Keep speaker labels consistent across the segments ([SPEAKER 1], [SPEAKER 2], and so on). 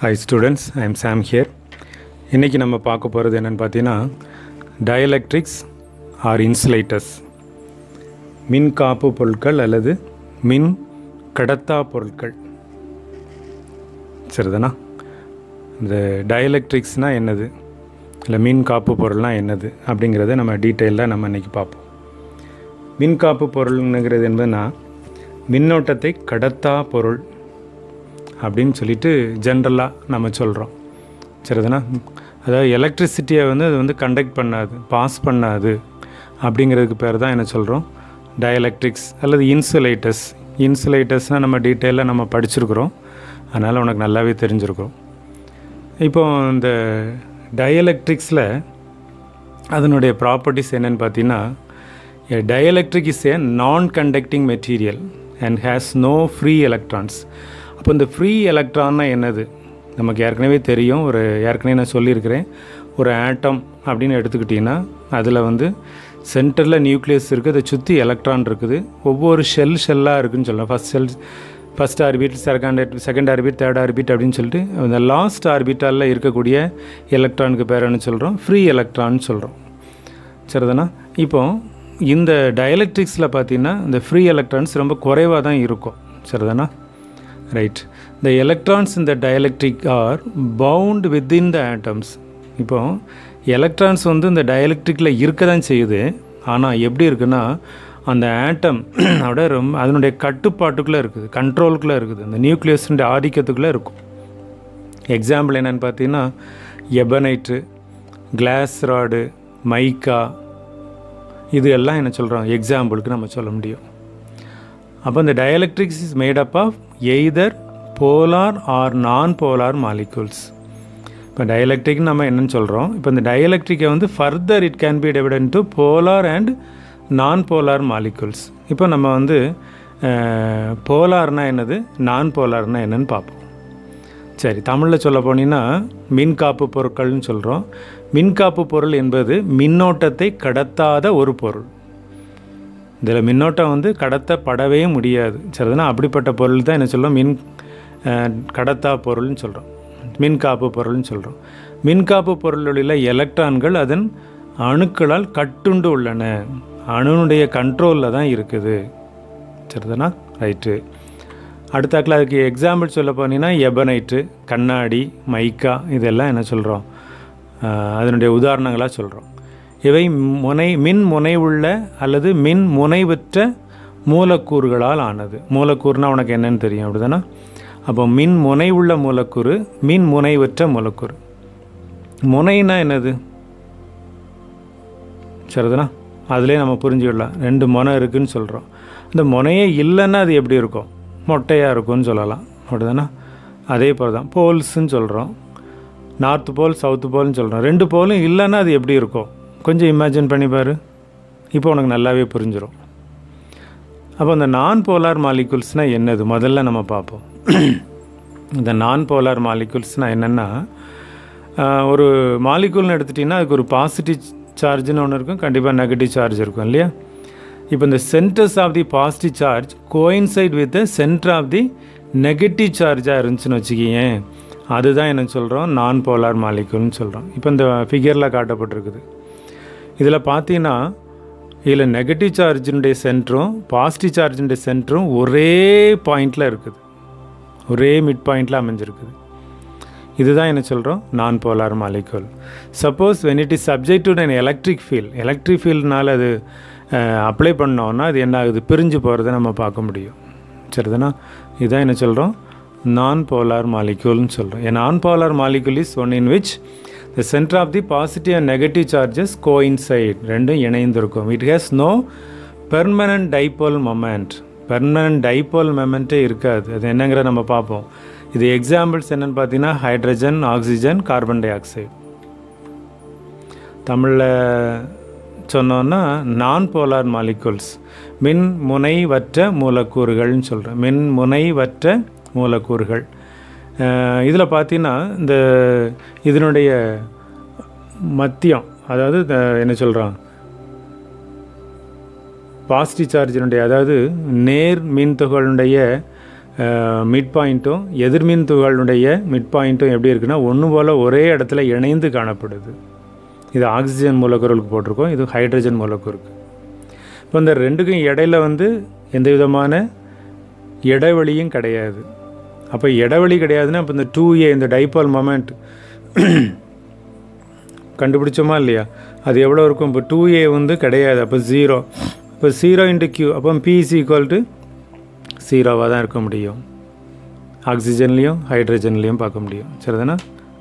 [SPEAKER 1] Hi students I am Sam here இன்றைக்கி நம்ம பார்க்க போகிறது என்னென்னு பார்த்தீங்கன்னா டயலெக்ட்ரிக்ஸ் ஆர் இன்சுலேட்டர்ஸ் மின் காப்பு பொருட்கள் அல்லது மின் கடத்தா பொருட்கள் சரிதானா இந்த டயலெக்ட்ரிக்ஸ்னால் என்னது இல்லை மின் காப்பு பொருள்னால் என்னது அப்படிங்கிறத நம்ம டீட்டெயிலாக நம்ம இன்றைக்கி பார்ப்போம் மின் காப்பு பொருள்ங்கிறது என்பதுனா மின்னோட்டத்தை கடத்தா பொருள் அப்படின்னு சொல்லிட்டு ஜென்ரலாக நம்ம சொல்கிறோம் சரிதானா அதாவது எலக்ட்ரிசிட்டியை வந்து அது வந்து கண்டக்ட் பண்ணாது பாஸ் பண்ணாது அப்படிங்கிறதுக்கு பேர் தான் என்ன சொல்கிறோம் டயலெக்ட்ரிக்ஸ் அல்லது இன்சுலேட்டர்ஸ் இன்சுலேட்டர்ஸ்னால் நம்ம டீட்டெயிலாக நம்ம படிச்சிருக்கிறோம் அதனால் உனக்கு நல்லாவே தெரிஞ்சிருக்கும் இப்போ இந்த டயலெக்ட்ரிக்ஸில் அதனுடைய ப்ராப்பர்ட்டிஸ் என்னென்னு பார்த்தீங்கன்னா A dielectric is a non-conducting material and has no free electrons. அப்போ இந்த ஃப்ரீ எலக்ட்ரான்னா என்னது நமக்கு ஏற்கனவே தெரியும் ஒரு ஏற்கனவே நான் சொல்லியிருக்கிறேன் ஒரு ஆட்டம் அப்படின்னு எடுத்துக்கிட்டிங்கன்னா அதில் வந்து சென்டரில் நியூக்ளியஸ் இருக்குது அதை சுற்றி எலக்ட்ரான் இருக்குது ஒவ்வொரு ஷெல் ஷெல்லாக இருக்குதுன்னு சொல்லலாம் first shell first orbit second second orbit third orbit அப்படின்னு சொல்லிட்டு அந்த லாஸ்ட் ஆர்பிட்டாலில் இருக்கக்கூடிய எலக்ட்ரானுக்கு பேர் என்ன சொல்கிறோம் ஃப்ரீ எலக்ட்ரான்னு சொல்கிறோம் சரிதானா இப்போ இந்த டயலெக்ட்ரிக்ஸில் பார்த்தீங்கன்னா இந்த ஃப்ரீ எலக்ட்ரான்ஸ் ரொம்ப குறைவாக தான் இருக்கும் சரிதானா ரைட் த எலக்ட்ரான்ஸ் இந்த dielectric are bound within the atoms இப்போ எலக்ட்ரான்ஸ் வந்து இந்த டயலெக்ட்ரிக்கில் இருக்க தான் செய்யுது ஆனால் எப்படி இருக்குன்னா அந்த ஆட்டம் அதோட ரொம்ப அதனுடைய கட்டுப்பாட்டுக்குள்ளே இருக்குது கண்ட்ரோலுக்குள்ளே இருக்குது அந்த நியூக்ளியஸுடைய ஆதிக்கத்துக்குள்ளே இருக்கும் எக்ஸாம்பிள் என்னென்னு பார்த்தீங்கன்னா எபனைட்டு கிளாஸ் ராடு மைக்கா இது எல்லாம் என்ன சொல்கிறோம் எக்ஸாம்பிளுக்கு நம்ம சொல்ல முடியும் அப்போ இந்த dielectrics is made up of either polar or non polar molecules இப்போ டயலெக்ட்ரிக்னு நம்ம என்னன்னு சொல்கிறோம் இப்போ இந்த டயலெக்ட்ரிக்கை வந்து further it can be divided to polar and non polar molecules இப்போ நம்ம வந்து போலார்னால் என்னது நான் போலார்னால் என்னன்னு பார்ப்போம் சரி தமிழில் சொல்ல போனீங்கன்னா மின்காப்பு பொருட்கள்னு சொல்கிறோம் மின்காப்பு பொருள் என்பது மின்னோட்டத்தை கடத்தாத ஒரு பொருள் இதில் மின்னோட்டம் வந்து கடத்தப்படவே முடியாது சரிதானா அப்படிப்பட்ட பொருள் தான் என்ன சொல்கிறோம் மின் கடத்தா பொருள்னு சொல்கிறோம் மின்காப்பு பொருள்னு சொல்கிறோம் மின்காப்பு பொருளில் எலக்ட்ரான்கள் அதன் அணுக்களால் கட்டுண்டு உள்ளன அணுனுடைய கண்ட்ரோலில் தான் இருக்குது சரிதானா ரைட்டு அடுத்தாக்கில் அதுக்கு எக்ஸாம்பிள் சொல்ல போனீங்கன்னா எபனைட்டு கண்ணாடி மைக்கா இதெல்லாம் என்ன சொல்கிறோம் அதனுடைய உதாரணங்களாக சொல்கிறோம் இவை முனை மின் முனைவுள்ள அல்லது மின் முனைவற்ற மூலக்கூறுகளால் ஆனது மூலக்கூறுனா உனக்கு என்னன்னு தெரியும் அப்படிதானே அப்போ மின் முனைவுள்ள மூலக்கூறு மின் முனைவற்ற மூலக்கூறு முனைனா என்னது சரிதானா அதிலே நம்ம புரிஞ்சுக்கிடலாம் ரெண்டு முனை இருக்குதுன்னு சொல்கிறோம் இந்த முனையே இல்லைன்னா அது எப்படி இருக்கும் மொட்டையாக இருக்கும்னு சொல்லலாம் அப்படிதானே அதே போல் தான் போல்ஸுன்னு சொல்கிறோம் நார்த்து போல் சவுத்து போல்னு சொல்கிறோம் ரெண்டு போலும் இல்லைன்னா அது எப்படி இருக்கும் கொஞ்சம் இமேஜின் பண்ணி பாரு இப்போ உனக்கு நல்லாவே புரிஞ்சிடும் அப்போ இந்த நான் போலார் மாலிகுல்ஸ்னால் என்னது முதல்ல நம்ம பார்ப்போம் இந்த நான் போலார் மாலிகுல்ஸ்னால் என்னென்னா ஒரு மாலிகுல்னு எடுத்துட்டிங்கன்னா அதுக்கு ஒரு பாசிட்டிவ் சார்ஜ்னு ஒன்று இருக்கும் கண்டிப்பாக நெகட்டிவ் சார்ஜ் இருக்கும் இல்லையா இப்போ இந்த centres of the positive charge coincide with the centre of the negative சார்ஜாக இருந்துச்சுன்னு வச்சுக்கிங்க அதுதான் என்ன சொல்கிறோம் நான் போலார் மாலிகுல்னு சொல்கிறோம் இப்போ இந்த ஃபிகரில் காட்டப்பட்டிருக்குது இதில் பார்த்தீங்கன்னா இதில் நெகட்டிவ் சார்ஜினுடைய சென்டரும் பாசிட்டிவ் சார்ஜினுடைய சென்டரும் ஒரே பாயிண்டில் இருக்குது ஒரே மிட் பாயிண்டில் அமைஞ்சிருக்குது இதுதான் என்ன சொல்கிறோம் non polar molecule suppose when it is subject to an electric field electric ஃபீல்ட்னால் அது அப்ளை பண்ணோன்னா அது என்ன ஆகுது பிரிஞ்சு போகிறத நம்ம பார்க்க முடியும் சரிதானா இதுதான் என்ன சொல்கிறோம் நான் போலார் மாலிக்யூல்னு சொல்கிறோம் a non polar molecule is one in which the centre of the positive and negative charges coincide ரெண்டும் இணைந்திருக்கும் it has no permanent dipole moment permanent dipole மொமெண்ட்டே இருக்காது அது என்னங்கிற நம்ம பார்ப்போம் இது எக்ஸாம்பிள்ஸ் என்னென்னு பார்த்தீங்கன்னா hydrogen oxygen carbon dioxide தமிழில் சொன்னோன்னா நான் போலார் மாலிகுல்ஸ் மின் முனைவற்ற மூலக்கூறுகள்னு சொல்கிறேன் மின் முனைவற்ற மூலக்கூறுகள் இதில் பார்த்தீங்கன்னா இந்த இதனுடைய மத்தியம் அதாவது என்ன சொல்கிறான் பாசிட்டிவ் சார்ஜினுடைய அதாவது நேர் மின் துகளுடைய மிட் பாயிண்ட்டும் எதிர்மின் துகளுடைய மிட் பாயிண்ட்டும் எப்படி இருக்குன்னா ஒன்று போல் ஒரே இடத்துல இணைந்து காணப்படுது இது ஆக்சிஜன் மூலக்கூறுக்கு போட்டிருக்கோம் இது ஹைட்ரஜன் மூலக்கூறுக்கு இப்போ இந்த ரெண்டுக்கும் இடையில வந்து எந்த விதமான இடைவெளியும் கிடையாது அப்போ இடைவெளி கிடையாதுன்னா இப்போ இந்த டூ ஏ இந்த டைபால் மொமெண்ட் கண்டுபிடிச்சோமா இல்லையா அது எவ்வளோ இருக்கும் இப்போ டூ ஏ வந்து கிடையாது அப்போ ஜீரோ இப்போ ஜீரோ இன்ட்டு கியூ அப்போ பிசி ஈக்குவல் டு ஜீரோவாக தான் இருக்க முடியும் ஆக்சிஜன்லேயும் ஹைட்ரஜன்லேயும் பார்க்க முடியும் சரிதானே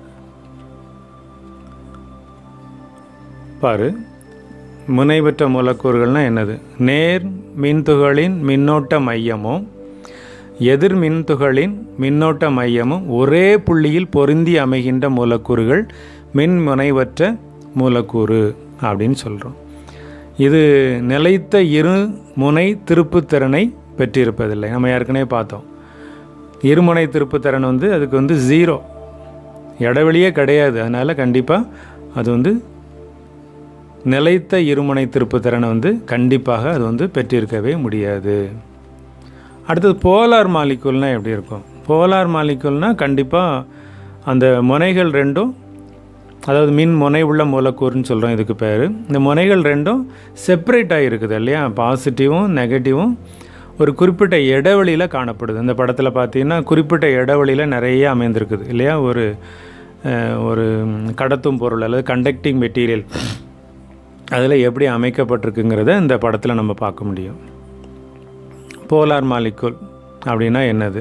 [SPEAKER 1] பாரு முனைவற்ற மூலக்கூறுகள்னால் என்னது நேர் மின்துகளின் மின்னோட்ட மையமும் எதிர் மின்துகளின் மின்னோட்ட மையமும் ஒரே புள்ளியில் பொருந்தி அமைகின்ற மூலக்கூறுகள் மின் முனைவற்ற மூலக்கூறு அப்படின்னு சொல்கிறோம் இது நிலைத்த இரு முனை திருப்புத்திறனை பெற்றிருப்பதில்லை நம்ம ஏற்கனவே பார்த்தோம் இருமுனை திருப்புத்திறன் வந்து அதுக்கு வந்து ஜீரோ இடைவெளியே கிடையாது அதனால் கண்டிப்பாக அது வந்து நிலைத்த இருமுனை திருப்புத்திறனை வந்து கண்டிப்பாக அது வந்து பெற்றிருக்கவே முடியாது அடுத்தது போலார் மாலிக்கூல்னால் எப்படி இருக்கும் போலார் மாலிக்கூல்னால் கண்டிப்பாக அந்த முனைகள் ரெண்டும் அதாவது மின் முனை உள்ள மூலக்கூறுன்னு சொல்கிறோம் இதுக்கு பேர் இந்த முனைகள் ரெண்டும் செப்பரேட் ஆகிருக்குது இல்லையா பாசிட்டிவும் நெகட்டிவும் ஒரு குறிப்பிட்ட இடைவெளியில் காணப்படுது இந்த படத்தில் பார்த்தீங்கன்னா குறிப்பிட்ட இடைவெளியில் நிறைய அமைந்திருக்குது இல்லையா ஒரு ஒரு கடத்தும் பொருள் அல்லது கண்டக்டிங் மெட்டீரியல் அதில் எப்படி அமைக்கப்பட்டிருக்குங்கிறத இந்த படத்தில் நம்ம பார்க்க முடியும் போலார் மாலிகுல் அப்படின்னா என்னது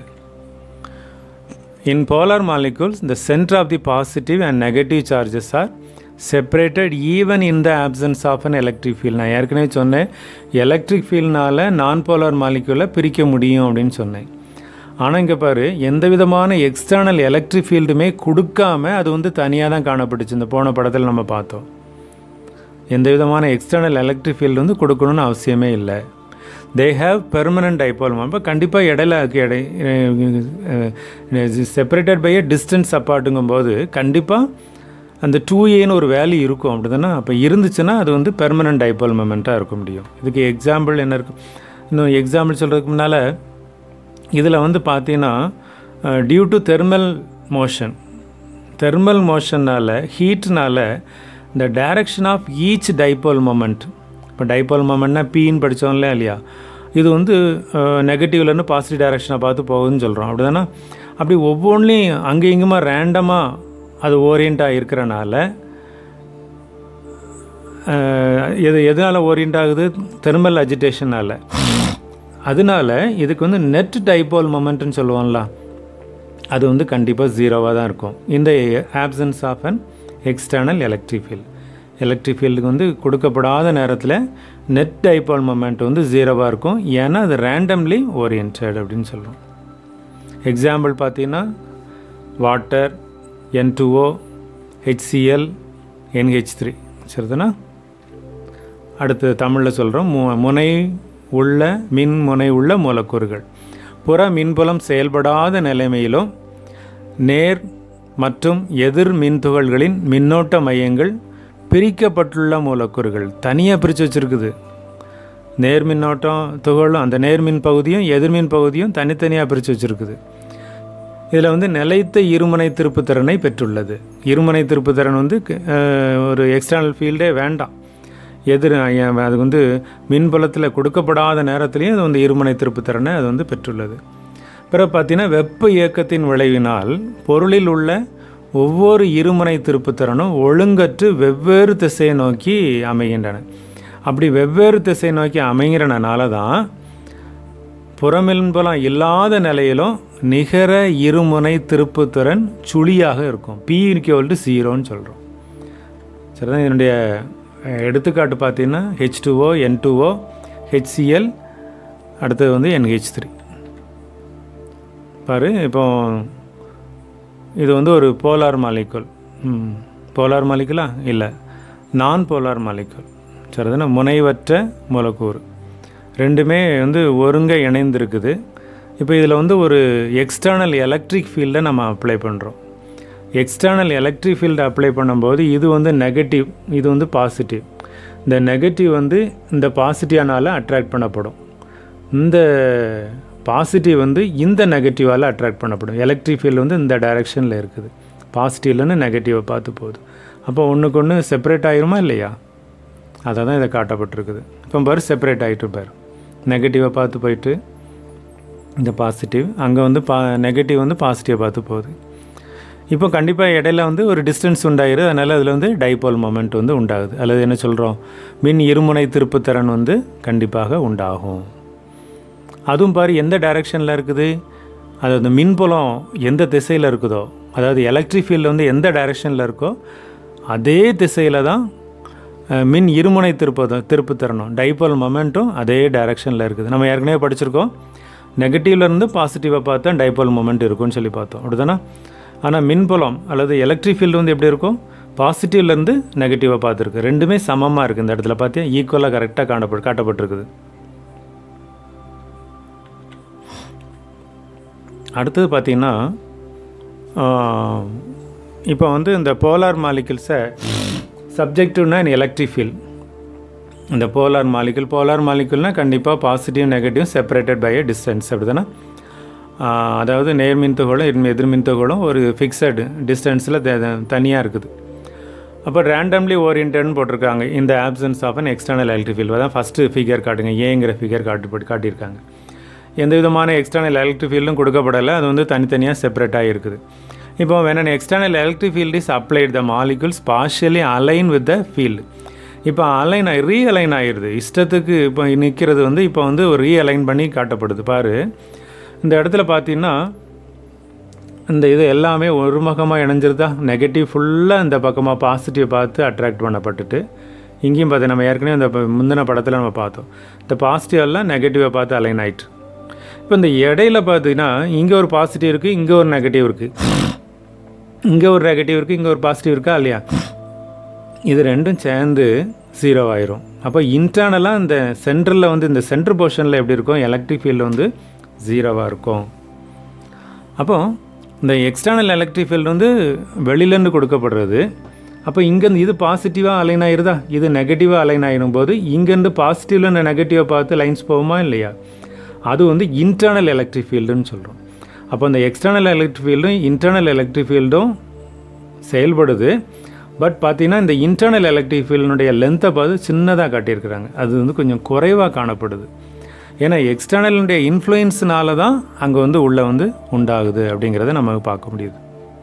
[SPEAKER 1] in polar molecules the center of the positive and negative charges are separated even in the absence of an electric field நான் ஏற்கனவே சொன்னேன் எலக்ட்ரிக் ஃபீல்ட்னால் நான் போலார் மாலிகுலை பிரிக்க முடியும் அப்படின்னு சொன்னேன் ஆனால் இங்கே பாரு எந்த விதமான எக்ஸ்டர்னல் எலக்ட்ரிக் ஃபீல்டுமே கொடுக்காம அது வந்து தனியாக தான் காணப்பட்டுச்சு இந்த போன படத்தில் நம்ம பார்த்தோம் எந்த விதமான எக்ஸ்டர்னல் எலக்ட்ரிக் ஃபீல்டு வந்து கொடுக்கணும்னு அவசியமே இல்லை தே ஹாவ் பெர்மனன்ட் டைபால் அப்போ கண்டிப்பாக இடையில இடை செப்பரேட்டட் பை எ டிஸ்டன்ஸ் அப்பார்ட்டுங்கும் போது கண்டிப்பாக அந்த டூ ஏன்னு ஒரு வேல்யூ இருக்கும் அப்படி தானே அப்போ இருந்துச்சுன்னா அது வந்து பெர்மனன்ட் டைபால் மூமெண்ட்டாக இருக்க முடியும் இதுக்கு எக்ஸாம்பிள் என்ன இருக்கும் இன்னும் எக்ஸாம்பிள் சொல்கிறதுக்கு முன்னால் இதில் வந்து பார்த்தீங்கன்னா due to thermal motion thermal மோஷனால் ஹீட்னால் இந்த direction of each dipole moment இப்போ டைபோல் மொமெண்ட்னா பீன்னு படித்தோம்ல இல்லையா இது வந்து நெகட்டிவ்லேருந்து பாசிட்டிவ் டைரக்ஷனை பார்த்து போகுதுன்னு சொல்கிறோம் அப்படி தானே அப்படி ஒவ்வொன்றிலையும் அங்கே இங்குமா ரேண்டமாக அது ஓரியண்ட்டாக இருக்கிறனால எது எதனால் ஓரியண்ட் ஆகுது தெர்மல் அஜிடேஷனால் அதனால இதுக்கு வந்து நெட் டைபோல் மொமெண்ட்னு சொல்லுவோம்ல அது வந்து கண்டிப்பாக ஜீரோவாக தான் இருக்கும் இந்த absence of an external electric field electric ஃபீல்டுக்கு வந்து கொடுக்கப்படாத நேரத்தில் நெட் டைபால் மொமெண்ட் வந்து ஜீரோவாக இருக்கும் ஏன்னா அது ரேண்டம்லி ஓரியன்ட் அப்படின்னு சொல்கிறோம் எக்ஸாம்பிள் பார்த்தீங்கன்னா water N two O HCl NH three சரிதானா அடுத்து தமிழில் சொல்கிறோம் மு முனை உள்ள மின் முனை உள்ள மூலக்கூறுகள் புற மின்புலம் செயல்படாத நிலைமையிலும் நேர் மற்றும் எதிர் மின்துகள்களின் மின்னோட்ட மையங்கள் பிரிக்கப்பட்டுள்ள மூலக்கூறுகள் தனியாக பிரித்து வச்சுருக்குது நேர் மின்னோட்டம் துகளும் அந்த நேர்மின் பகுதியும் எதிர்மின் பகுதியும் தனித்தனியாக பிரித்து வச்சுருக்குது இதில் வந்து நிலைத்த இருமுனை திருப்புத்திறனை பெற்றுள்ளது இருமுனை திருப்புத்திறன் வந்து ஒரு எக்ஸ்டர்னல் ஃபீல்டே வேண்டாம் எதிர் அது வந்து மின்புலத்தில் கொடுக்கப்படாத நேரத்துலையும் அது வந்து இருமுனை திருப்புத்திறனை அது வந்து பெற்றுள்ளது பிறகு பார்த்தீங்கன்னா வெப்ப இயக்கத்தின் விளைவினால் பொருளில் உள்ள ஒவ்வொரு இருமுனை திருப்புத்திறனும் ஒழுங்கற்று வெவ்வேறு திசையை நோக்கி அமைகின்றன அப்படி வெவ்வேறு திசை நோக்கி அமைகிறனால தான் புறமின்புலம் இல்லாத நிலையிலும் நிகர இருமுனை திருப்புத்திறன் சுழியாக இருக்கும் பி ஈக்குவல் டு ஜீரோன்னு சொல்கிறோம் சரிதான் இதனுடைய எடுத்துக்காட்டு பார்த்தீங்கன்னா H two O N two O HCl அடுத்தது வந்து என்ஹெச் த்ரீ பாரு இப்போ இது வந்து ஒரு போலார் மாலிகுல் போலார் மாலிகுலா இல்லை நான் போலார் மாலிகுல் சரிதானே முனைவற்ற மூலக்கூறு ரெண்டுமே வந்து ஒருங்க இணைந்திருக்குது இப்போ இதில் வந்து ஒரு எக்ஸ்டர்னல் எலக்ட்ரிக் ஃபீல்டை நம்ம அப்ளை பண்ணுறோம் எக்ஸ்டர்னல் எலக்ட்ரிக் ஃபீல்டை அப்ளை பண்ணும்போது இது வந்து நெகட்டிவ் இது வந்து பாசிட்டிவ் இந்த நெகட்டிவ் வந்து இந்த பாசிட்டிவ்னால அட்ராக்ட் பண்ணப்படும் இந்த பாசிட்டிவ் வந்து இந்த நெகட்டிவால் அட்ராக்ட் பண்ணப்படும் எலக்ட்ரிக் ஃபீல்டு வந்து இந்த டைரெக்ஷனில் இருக்குது பாசிட்டிவ்லேருந்து நெகட்டிவை பார்த்து போகுது அப்போ ஒன்றுக்கு ஒன்று செப்பரேட் ஆயிருமா இல்லையா அதை தான் இதை காட்டப்பட்டிருக்குது இப்போ பாரு செப்பரேட் ஆகிட்டு பாரு நெகட்டிவை பார்த்து போயிட்டு இந்த பாசிட்டிவ் அங்கே வந்து பா நெகட்டிவ் வந்து பாசிட்டிவை பார்த்து போகுது இப்போ கண்டிப்பாக இடையில வந்து ஒரு டிஸ்டன்ஸ் உண்டாகிருது அதனால் அதில் வந்து டைபோல் மொமெண்ட் வந்து உண்டாகுது அல்லது என்ன சொல்கிறோம் மின் இருமுனை திருப்புத்திறன் வந்து கண்டிப்பாக உண்டாகும் அதுவும் பாரு எந்த டைரெக்ஷனில் இருக்குது அது அந்த மின்புலம் எந்த திசையில் இருக்குதோ அதாவது எலக்ட்ரிக் ஃபீல்டு வந்து எந்த டைரெக்ஷனில் இருக்கோ அதே திசையில் தான் அஹ், மின் இருமுனை திருப்ப திருப்புத்திறனும் டைபோல் மொமெண்ட்டும் அதே டைரெக்ஷனில் இருக்குது நம்ம ஏற்கனவே படிச்சிருக்கோம் நெகட்டிவ்லேருந்து பாசிட்டிவாக பார்த்தா டைபோல் மொமெண்ட் இருக்கும்னு சொல்லி பார்த்தோம் அப்படிதானே ஆனால் மின்புலம் அல்லது எலக்ட்ரிக் ஃபீல்டு வந்து எப்படி இருக்கும் பாசிட்டிவ்லேருந்து நெகட்டிவாக பார்த்துருக்கு ரெண்டுமே சமமாக இருக்குது இந்த இடத்துல பார்த்தியா ஈக்குவலாக கரெக்டாக காணப்பட்டு காட்டப்பட்டிருக்குது அடுத்தது பார்த்திங்கன்னா இப்போ வந்து இந்த போலார் மாலிகுல்ஸை சப்ஜெக்டிவ்னா எலக்ட்ரிக் ஃபீல்ட் இந்த போலார் மாலிகுல் போலார் மாலிகுல்னால் கண்டிப்பாக positive negative separated by a distance அப்படி தானே அதாவது நேர்மின் துகளும் எதிர் எதிர்மின் துகளும் ஒரு ஃபிக்ஸடு டிஸ்டன்ஸில் தனியாக இருக்குது அப்போ ரேண்டம்லி ஓரியன்டட்னு போட்டிருக்காங்க இந்த absence of an external electric field தான் ஃபஸ்ட்டு ஃபிகர் காட்டுங்க ஏங்கிற ஃபிகர் காட்டு காட்டியிருக்காங்க எந்த விதமான எக்ஸ்டர்னல் எலக்ட்ரிக் ஃபீல்டும் கொடுக்கப்படலை அது வந்து தனித்தனியாக செப்பரேட்டாக இருக்குது இப்போ when an external electric field is applied the molecules partially align with the field இப்போ அலைன் ரீஅலைன் ஆயிடுது இஷ்டத்துக்கு இப்போ நிற்கிறது வந்து இப்போ வந்து ஒரு ரீஅலைன் பண்ணி காட்டப்படுது பாரு இந்த இடத்துல பார்த்தீங்கன்னா இந்த இது எல்லாமே ஒருமுகமாக இணைஞ்சிருதா நெகட்டிவ் ஃபுல்லாக இந்த பக்கமாக பாசிட்டிவ் பார்த்து அட்ராக்ட் பண்ணப்பட்டுட்டு இங்கேயும் பார்த்து நம்ம ஏற்கனவே இந்த ப- முந்தின படத்தில் நம்ம பார்த்தோம் இந்த பாசிட்டிவ் எல்லாம் நெகட்டிவை பார்த்து அலைன் ஆயிட்டு இப்போ இந்த இடையில பார்த்தீங்கன்னா இங்கே ஒரு பாசிட்டிவ் இருக்குது இங்கே ஒரு நெகட்டிவ் இருக்குது இங்கே ஒரு நெகட்டிவ் இருக்குது இங்கே ஒரு பாசிட்டிவ் இருக்கா இல்லையா இது ரெண்டும் சேர்ந்து ஜீரோ ஆயிரும் அப்போ இன்டர்னலாக இந்த சென்ட்ரலில் வந்து இந்த சென்ட்ரு போர்ஷனில் எப்படி இருக்கும் எலக்ட்ரிக் ஃபீல்டு வந்து ஜீரோவாக இருக்கும் அப்போ இந்த எக்ஸ்டர்னல் எலக்ட்ரிக் ஃபீல்டு வந்து வெளியிலேருந்து கொடுக்கப்படுறது அப்போ இங்கேருந்து இது பாசிட்டிவாக அலைன் ஆயிருதா இது நெகட்டிவாக அலைன் ஆயிரும் போது இங்கேருந்து பாசிட்டிவில் இந்த நெகட்டிவை பார்த்து லைன்ஸ் போகுமா இல்லையா அது வந்து இன்டர்னல் எலக்ட்ரிக் ஃபீல்டுன்னு சொல்கிறோம் அப்போ இந்த எக்ஸ்டர்னல் எலக்ட்ரிக் ஃபீல்டும் இன்டர்னல் எலக்ட்ரிக் ஃபீல்டும் செயல்படுது பட் பார்த்தீங்கன்னா இந்த இன்டர்னல் எலக்ட்ரிக் ஃபீல்டினுடைய லென்த்தை பார்த்து சின்னதாக காட்டியிருக்கிறாங்க அது வந்து கொஞ்சம் குறைவாக காணப்படுது ஏன்னா எக்ஸ்டர்னலுடைய இன்ஃப்ளூயன்ஸ்னால தான் அங்கே வந்து உள்ளே வந்து உண்டாகுது அப்படிங்கிறத நம்ம பார்க்க முடியுது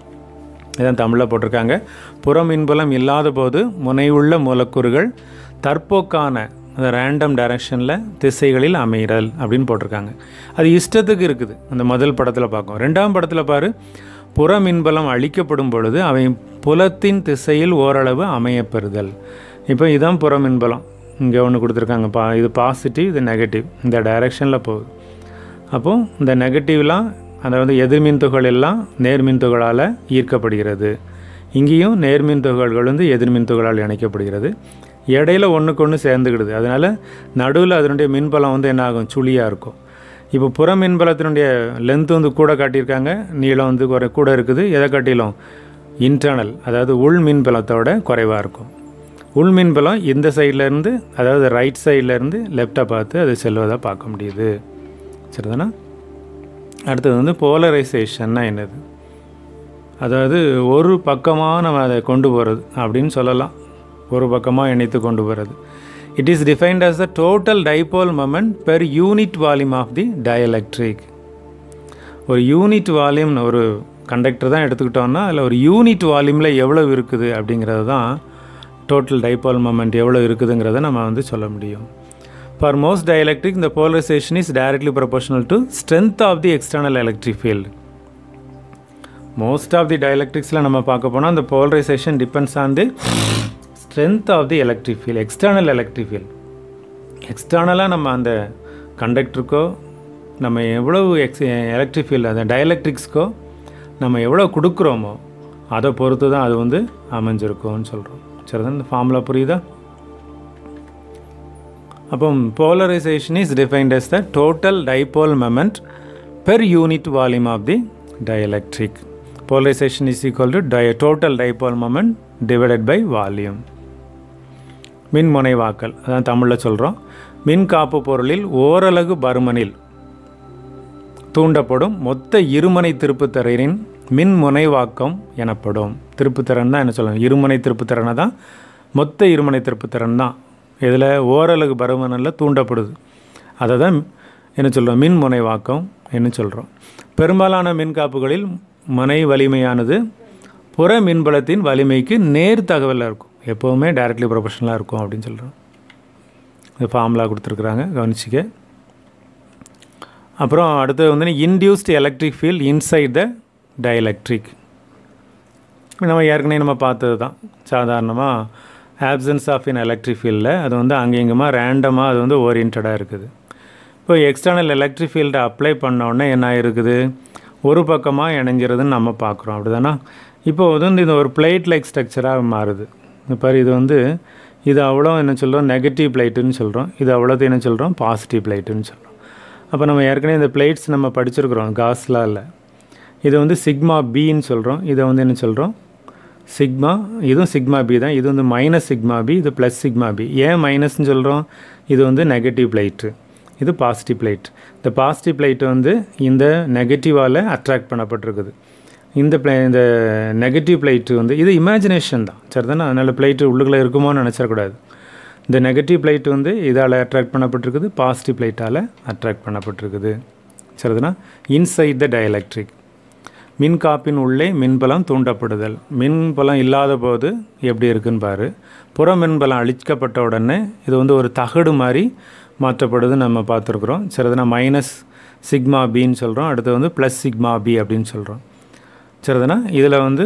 [SPEAKER 1] இதான் தமிழில் போட்டிருக்காங்க புறம் இன்புலம் இல்லாத போது முனையுள்ள மூலக்கூறுகள் தற்போக்கான அந்த ரேண்டம் டைரக்ஷனில் திசைகளில் அமைகிறல் அப்படின்னு போட்டிருக்காங்க அது இஷ்டத்துக்கு இருக்குது அந்த முதல் படத்தில் பார்க்கும் ரெண்டாம் படத்தில் பாரு புற மின்பலம் அழிக்கப்படும் பொழுது அவை புலத்தின் திசையில் ஓரளவு அமையப்பெறுதல் இப்போ இதுதான் புற மின்பலம் இங்கே ஒன்று கொடுத்துருக்காங்க பா இது பாசிட்டிவ் இது நெகட்டிவ் இந்த டைரக்ஷனில் போகுது அப்போது இந்த நெகட்டிவ்லாம் அதாவது எதிர்மின் துகள் எல்லாம் நேர்மின் துகளால் ஈர்க்கப்படுகிறது இங்கேயும் நேர்மின் துகள்கள் வந்து எதிர்மின் துகளால் இணைக்கப்படுகிறது இடையில ஒன்றுக்கு ஒன்று சேர்ந்துக்கிடுது அதனால் நடுவில் அதனுடைய மின்பலம் வந்து என்ன ஆகும் சுழியாக இருக்கும் இப்போ புற மின்பலத்தினுடைய லென்த் வந்து கூட காட்டியிருக்காங்க நீளம் வந்து குறை கூட இருக்குது எதை காட்டிலும் இன்டர்னல் அதாவது உள் மின்பலத்தோட குறைவாக இருக்கும் உள் மின்பலம் இந்த சைடுல இருந்து அதாவது ரைட் சைட்லேருந்து லெஃப்டை பார்த்து அது செல்வதாக பார்க்க முடியுது சரிதானா அடுத்தது வந்து போலரைசேஷன்னா என்னது அதாவது ஒரு பக்கமாக நம்ம அதை கொண்டு போகிறது அப்படின்னு சொல்லலாம் ஒரு பக்கமாக இணைத்து கொண்டு போகிறது it is defined as the total dipole moment per unit volume of the dielectric ஒரு யூனிட் வால்யூம் ஒரு கண்டக்டர் தான் எடுத்துக்கிட்டோம்னா அதில் ஒரு யூனிட் வால்யூமில் எவ்வளோ இருக்குது அப்படிங்கிறது தான் டோட்டல் டைபோல் மொமெண்ட் எவ்வளோ இருக்குதுங்கிறத நம்ம வந்து சொல்ல முடியும் for most dielectric the polarization is directly proportional to strength of the external electric field most of the டயலெக்ட்ரிக்ஸில் நம்ம பார்க்க போனால் அந்த polarization depends on the strength of the electric field external electric field எக்ஸ்டர்னலாக நம்ம அந்த கண்டக்டருக்கோ நம்ம எவ்வளவு எக்ஸ் எலக்ட்ரிக் ஃபீல்டு அந்த டயலெக்ட்ரிக்ஸ்க்கோ நம்ம எவ்வளோ கொடுக்குறோமோ அதை பொறுத்து தான் அது வந்து அமைஞ்சிருக்கும்னு சொல்கிறோம் சரிதான் இந்த ஃபார்முலா புரியுதா அப்போ polarization is defined as the total dipole moment per unit volume of the dielectric polarization is equal to டய total dipole moment divided by volume மின் முனைவாக்கல் அதான் தமிழில் சொல்கிறோம் மின் காப்பு பொருளில் ஓரலகு பருமனில் தூண்டப்படும் மொத்த இருமுனை திருப்புத்திறனின் மின் முனைவாக்கம் எனப்படும் திருப்புத்திறன் தான் என்ன சொல்லணும் இருமுனை திருப்புத்திறனை தான் மொத்த இருமுனை திருப்புத்திறன் தான் இதில் ஓரலகு பருமனில் தூண்டப்படுது அதை தான் என்ன சொல்கிறோம் மின் முனைவாக்கம் என்ன சொல்கிறோம் பெரும்பாலான மின்காப்புகளில் முனை வலிமையானது புற மின்பலத்தின் வலிமைக்கு நேர் தகவலாக இருக்கும் எப்போவுமே டைரக்ட்லி ப்ரொபஷனலாக இருக்கும் அப்படின்னு சொல்கிறோம் இது ஃபார்முலா கொடுத்துருக்குறாங்க கவனிச்சிக்க அப்புறம் அடுத்தது வந்து induced electric field inside the dielectric நம்ம ஏற்கனவே நம்ம பார்த்தது தான் சாதாரணமாக ஆப்சன்ஸ் ஆஃப் இன் எலக்ட்ரிக் ஃபீல்டில் அது வந்து அங்கேங்குமா ரேண்டமாக அது வந்து ஓரியன்டாக இருக்குது இப்போ எக்ஸ்டர்னல் எலக்ட்ரிக் ஃபீல்டை அப்ளை பண்ண உடனே என்ன இருக்குது ஒரு பக்கமாக இணைஞ்சிருதுன்னு நம்ம பார்க்குறோம் அப்படி தானே இப்போ வந்து இது ஒரு பிளேட் லைக் ஸ்ட்ரக்சராக மாறுது இப்போ இது வந்து இது அவ்வளோ என்ன சொல்கிறோம் நெகட்டிவ் பிளேட்டுன்னு சொல்கிறோம் இது அவ்வளோது என்ன சொல்கிறோம் பாசிட்டிவ் பிளேட்டுன்னு சொல்கிறோம் அப்போ நம்ம ஏற்கனவே இந்த பிளேட்ஸ் நம்ம படிச்சிருக்கிறோம் காஸ்லாம் இல்லை இது வந்து சிக்மா பின்னு சொல்கிறோம் இதை வந்து என்ன சொல்கிறோம் சிக்மா இதுவும் சிக்மா பி தான் இது வந்து மைனஸ் சிக்மா பி இது ப்ளஸ் சிக்மா பி ஏன் மைனஸ்னு சொல்கிறோம் இது வந்து நெகட்டிவ் பிளேட்டு இது பாசிட்டிவ் பிளேட் இந்த பாசிட்டிவ் பிளேட் வந்து இந்த நெகட்டிவால் அட்ராக்ட் பண்ணப்பட்டிருக்குது இந்த பிளே இந்த நெகட்டிவ் பிளேட்டு வந்து இது இமேஜினேஷன் தான் சரிதானே அதனால் பிளேட்டு உள்ளுக்குள்ளே இருக்குமோன்னு நினச்சிடக்கூடாது இந்த நெகட்டிவ் பிளேட் வந்து இதால் அட்ராக்ட் பண்ணப்பட்டிருக்குது பாசிட்டிவ் பிளேட்டால் அட்ராக்ட் பண்ணப்பட்டிருக்குது சரிதுனா இன்சைட் த டயலக்ட்ரிக் மின்காப்பின் உள்ளே மின்பலம் தூண்டப்படுதல் மின்பலம் இல்லாத போது எப்படி இருக்குன்னு பாரு புற மின்பலம் அழிக்கப்பட்ட உடனே இது வந்து ஒரு தகடு மாதிரி மாற்றப்படுது நம்ம பார்த்துருக்குறோம் சரிதுனா மைனஸ் சிக்மா பின்னு சொல்கிறோம் அடுத்து வந்து ப்ளஸ் சிக்மா பி அப்படின்னு சொல்கிறோம் சரிதுனா இதில் வந்து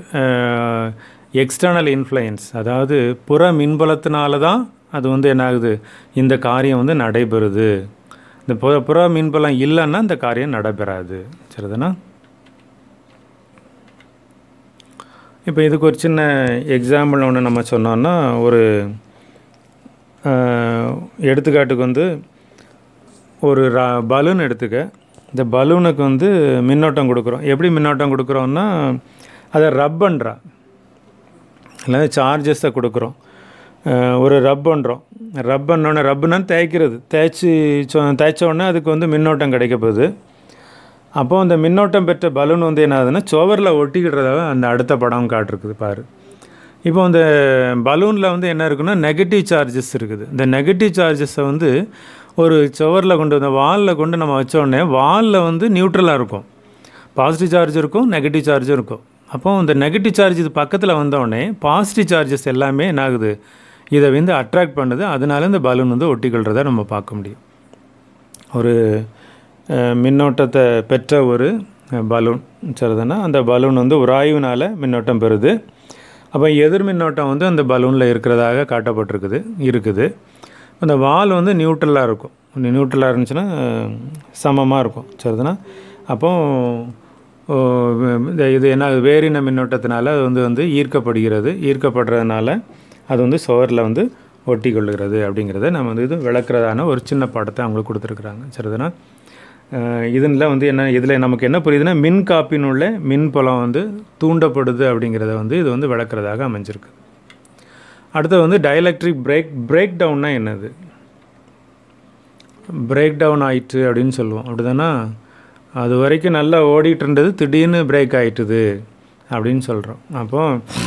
[SPEAKER 1] எக்ஸ்டர்னல் இன்ஃப்ளூயன்ஸ் அதாவது புற மின்பலத்தினால தான் அது வந்து என்ன ஆகுது இந்த காரியம் வந்து நடைபெறுது இந்த புற புற மின்பலம் இல்லைன்னா இந்த காரியம் நடைபெறாது சரிதானா இப்போ இதுக்கு ஒரு சின்ன எக்ஸாம்பிள் ஒன்று நம்ம சொன்னோன்னா ஒரு எடுத்துக்காட்டுக்கு வந்து ஒரு ரா பலூன் எடுத்துக்க இந்த பலூனுக்கு வந்து மின்னோட்டம் கொடுக்குறோம் எப்படி மின்னோட்டம் கொடுக்குறோன்னா அதை ரப் பண்ணுறா இல்லை சார்ஜஸை கொடுக்குறோம் ஒரு ரப் பண்ணுறோம் ரப் பண்ணோடனே ரப்புனா தேய்க்கிறது தேய்ச்சி தேய்ச்ச உடனே அதுக்கு வந்து மின்னோட்டம் கிடைக்க போகுது அப்போது அந்த மின்னோட்டம் பெற்ற பலூன் வந்து என்ன ஆகுதுன்னா சுவரில் ஒட்டிக்கிடுறதாக அந்த அடுத்த படம் காட்டிருக்குது பாரு இப்போ அந்த பலூனில் வந்து என்ன இருக்குன்னா நெகட்டிவ் சார்ஜஸ் இருக்குது இந்த நெகட்டிவ் சார்ஜஸை வந்து ஒரு சுவரில் கொண்டு அந்த வாலில் கொண்டு நம்ம வச்சோடனே வாலில் வந்து நியூட்ரலாக இருக்கும் பாசிட்டிவ் சார்ஜ் இருக்கும் நெகட்டிவ் சார்ஜும் இருக்கும் அப்போ இந்த நெகட்டிவ் சார்ஜ் இது பக்கத்தில் வந்தோடனே பாசிட்டிவ் சார்ஜஸ் எல்லாமே என்ன ஆகுது இதை வந்து அட்ராக்ட் பண்ணுது அதனால இந்த பலூன் வந்து ஒட்டிக்கொள்கிறத நம்ம பார்க்க முடியும் ஒரு மின்னோட்டத்தை பெற்ற ஒரு பலூன் சரிதானா அந்த பலூன் வந்து உராய்வினால் மின்னோட்டம் பெறுது அப்போ எதிர் மின்னோட்டம் வந்து அந்த பலூனில் இருக்கிறதாக காட்டப்பட்டிருக்குது இருக்குது அந்த வால் வந்து நியூட்ரலாக இருக்கும் நியூட்ரலாக இருந்துச்சுன்னா சமமாக இருக்கும் சரிதானா அப்போ இந்த இது என்ன வேறின மின்னோட்டத்தினால அது வந்து வந்து ஈர்க்கப்படுகிறது ஈர்க்கப்படுறதுனால அது வந்து சுவரில் வந்து ஒட்டி கொள்ளுகிறது அப்படிங்கிறத நம்ம வந்து இது விளக்குறதான ஒரு சின்ன பாடத்தை அவங்களுக்கு கொடுத்துருக்குறாங்க சரிதானா இதில் வந்து என்ன இதில் நமக்கு என்ன புரியுதுன்னா மின் காப்பினுள்ள மின்புலம் வந்து தூண்டப்படுது அப்படிங்கிறத வந்து இது வந்து விளக்குறதாக அமைஞ்சிருக்கு அடுத்தது வந்து டயலக்ட்ரிக் பிரேக் பிரேக் டவுன்னா என்னது பிரேக் டவுன் ஆயிட்டு அப்படின்னு சொல்லுவோம் அப்படிதானா அது வரைக்கும் நல்லா ஓடிட்டு இருந்தது திடீர்னு பிரேக் ஆயிட்டுது அப்படின்னு சொல்கிறோம் அப்போ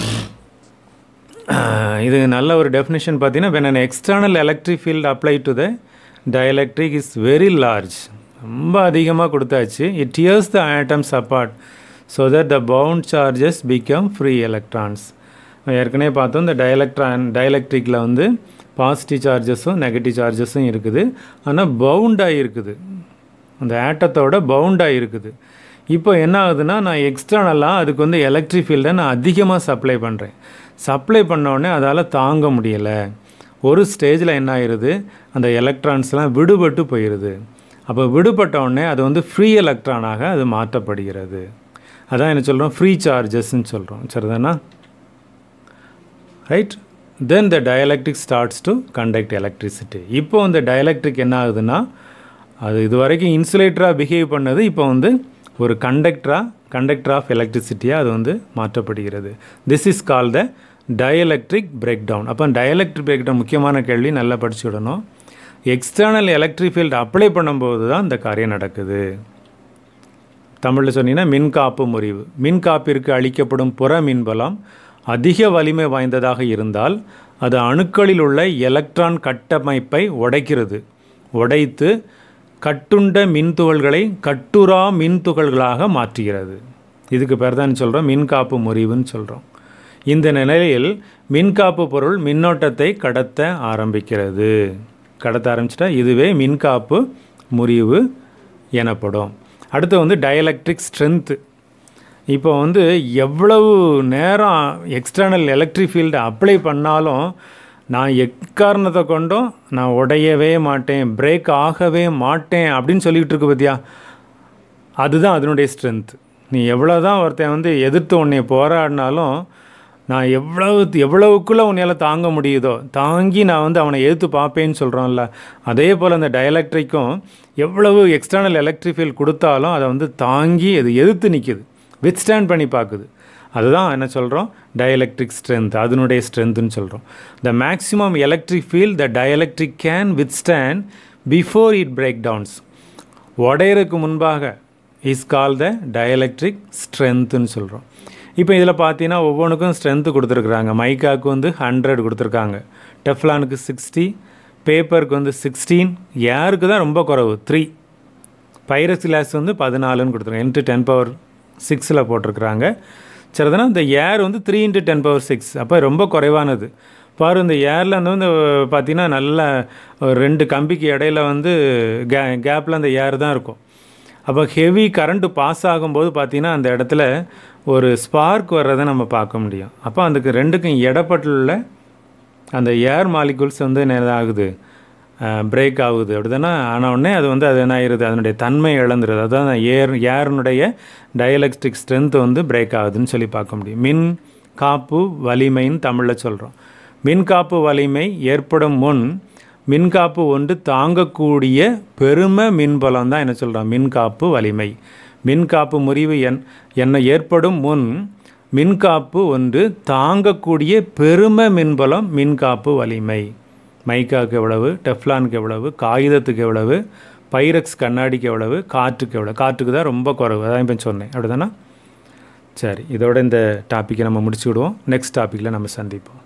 [SPEAKER 1] இது நல்ல ஒரு டெஃபினேஷன் பார்த்தீங்கன்னா when an external electric field apply to the dielectric is very large ரொம்ப அதிகமாக கொடுத்தாச்சு it tears the atoms apart so that the bound charges become free electrons ஏற்கனவே பார்த்தோம் இந்த டயலக்ட்ரான் டயலக்ட்ரிக்கில் வந்து பாசிட்டிவ் சார்ஜஸும் நெகட்டிவ் சார்ஜஸும் இருக்குது ஆனால் பவுண்டாக இருக்குது அந்த ஆட்டத்தோட பவுண்டாக இருக்குது இப்போ என்ன ஆகுதுன்னா நான் எக்ஸ்டர்னலாக அதுக்கு வந்து எலக்ட்ரிக் ஃபீல்டை நான் அதிகமாக சப்ளை பண்ணுறேன் சப்ளை பண்ணோடனே அதால் தாங்க முடியலை ஒரு ஸ்டேஜில் என்ன ஆயிடுது அந்த எலக்ட்ரான்ஸ்லாம் விடுபட்டு போயிடுது அப்போ விடுபட்ட உடனே அது வந்து ஃப்ரீ எலக்ட்ரானாக அது மாற்றப்படுகிறது அதான் என்ன சொல்கிறோம் ஃப்ரீ சார்ஜஸ்ன்னு சொல்கிறோம் சரிதானா right then the dielectric starts to conduct electricity இப்போ இந்த டயலக்ட்ரிக் என்ன ஆகுதுன்னா அது இது வரைக்கும் இன்சுலேட்டராக பிஹேவ் பண்ணது இப்போ வந்து ஒரு கண்டக்டராக கண்டக்டர் ஆஃப் எலக்ட்ரிசிட்டியாக அது வந்து மாற்றப்படுகிறது this is call the dielectric breakdown அப்போ டயலக்ட்ரிக் பிரேக் டவுன் முக்கியமான கேள்வி நல்லா படிச்சு விடணும் எக்ஸ்டர்னல் எலக்ட்ரிக் ஃபீல்டு அப்ளை பண்ணும்போது தான் இந்த காரியம் நடக்குது தமிழில் சொன்னீங்கன்னா மின்காப்பு முறிவு மின்காப்பிற்கு அளிக்கப்படும் புற மின்பலம் அதிக வலிமை வாய்ந்ததாக இருந்தால் அது அணுக்களில் உள்ள எலக்ட்ரான் கட்டமைப்பை உடைக்கிறது உடைத்து கட்டுண்ட மின்துகள்களை கட்டுரா மின்துகள்களாக மாற்றுகிறது இதுக்கு பேர் தான் சொல்கிறோம் மின்காப்பு முறிவுன்னு சொல்கிறோம் இந்த நிலையில் மின்காப்பு பொருள் மின்னோட்டத்தை கடத்த ஆரம்பிக்கிறது கடத்த ஆரம்பிச்சிட்டா இதுவே மின்காப்பு முறிவு எனப்படும் அடுத்து வந்து டயலக்ட்ரிக் ஸ்ட்ரென்த்து இப்போ வந்து எவ்வளவு நேரம் எக்ஸ்டர்னல் எலக்ட்ரிக் ஃபீல்டை அப்ளை பண்ணாலும் நான் எக்காரணத்தை கொண்டும் நான் உடையவே மாட்டேன் பிரேக் ஆகவே மாட்டேன் அப்படின்னு சொல்லிக்கிட்டு இருக்கு பார்த்தியா அதுதான் அதனுடைய ஸ்ட்ரென்த் நீ எவ்வளோ தான் ஒருத்தன் வந்து எதிர்த்து உன்னை போராடினாலும் நான் எவ்வளவு எவ்வளவுக்குள்ளே உன்னால் தாங்க முடியுதோ தாங்கி நான் வந்து அவனை எதிர்த்து பார்ப்பேன்னு சொல்கிறோம்ல அதே போல் அந்த டயலக்ட்ரிக்கும் எவ்வளவு எக்ஸ்டர்னல் எலக்ட்ரிக் ஃபீல்ட் கொடுத்தாலும் அதை வந்து தாங்கி அது எதிர்த்து நிற்குது வித்ஸ்டாண்ட் பண்ணி பார்க்குது அதுதான் என்ன சொல்கிறோம் டயலக்ட்ரிக் ஸ்ட்ரென்த் அதனுடைய ஸ்ட்ரென்த்துன்னு சொல்கிறோம் the maximum electric field the dielectric can withstand before it break downs உடையறதுக்கு முன்பாக இஸ் கால் த டயலக்ட்ரிக் ஸ்ட்ரென்த்துன்னு சொல்கிறோம் இப்போ இதில் பார்த்தீங்கன்னா ஒவ்வொன்றுக்கும் ஸ்ட்ரென்த்து கொடுத்துருக்குறாங்க மைக்காவுக்கு வந்து ஹண்ட்ரட் கொடுத்துருக்காங்க டெஃப்லானுக்கு சிக்ஸ்டி பேப்பருக்கு வந்து சிக்ஸ்டீன் ஏருக்கு தான் ரொம்ப குறைவு த்ரீ பைரஸ் கிளாஸ் வந்து பதினாலுன்னு கொடுத்துருக்காங்க இன்ட்டு டென் பவர் சிக்ஸில் போட்டிருக்கிறாங்க சரிதானா இந்த ஏர் வந்து three into ten power six அப்போ ரொம்ப குறைவானது பாரு இந்த ஏரில் வந்து பார்த்தீங்கன்னா நல்ல ஒரு ரெண்டு கம்பிக்கு இடையில வந்து கே கேப்பில் அந்த ஏர் தான் இருக்கும் அப்போ ஹெவி கரண்ட்டு பாஸ் ஆகும்போது பார்த்தீங்கன்னா அந்த இடத்துல ஒரு ஸ்பார்க் வர்றதை நம்ம பார்க்க முடியும் அப்போ அதுக்கு ரெண்டுக்கும் இடப்பட்டுள்ள அந்த ஏர் மாலிகுல்ஸ் வந்து என்ன ஆகுது பிரேக் ஆகுது அப்படி தானே ஆனவுடனே அது வந்து அது என்ன ஆயிடுது அதனுடைய தன்மை இழந்துருது அதான் ஏர் ஏர்னுடைய டயலக்ட்ரிக் ஸ்ட்ரென்த் வந்து பிரேக் ஆகுதுன்னு சொல்லி பார்க்க முடியும் மின் காப்பு வலிமைன்னு தமிழில் சொல்கிறோம் மின்காப்பு வலிமை ஏற்படும் முன் மின்காப்பு ஒன்று தாங்கக்கூடிய பெரும மின்பலம் தான் என்ன சொல்கிறோம் மின்காப்பு வலிமை மின்காப்பு முறிவு என் என்ன ஏற்படும் முன் மின்காப்பு ஒன்று தாங்கக்கூடிய பெரும மின்பலம் மின்காப்பு வலிமை மைக்காவுக்கு எவ்வளவு டெஃப்லானுக்கு எவ்வளவு காகிதத்துக்கு எவ்வளவு பைரக்ஸ் கண்ணாடிக்கு எவ்வளவு காற்றுக்கு எவ்வளவு காற்றுக்கு தான் ரொம்ப குறைவு அதான் இப்போ சொன்னேன் அப்படி தானே சரி இதோட இந்த டாப்பிக்கை நம்ம முடிச்சு விடுவோம் நெக்ஸ்ட் டாப்பிக்கில் நம்ம சந்திப்போம்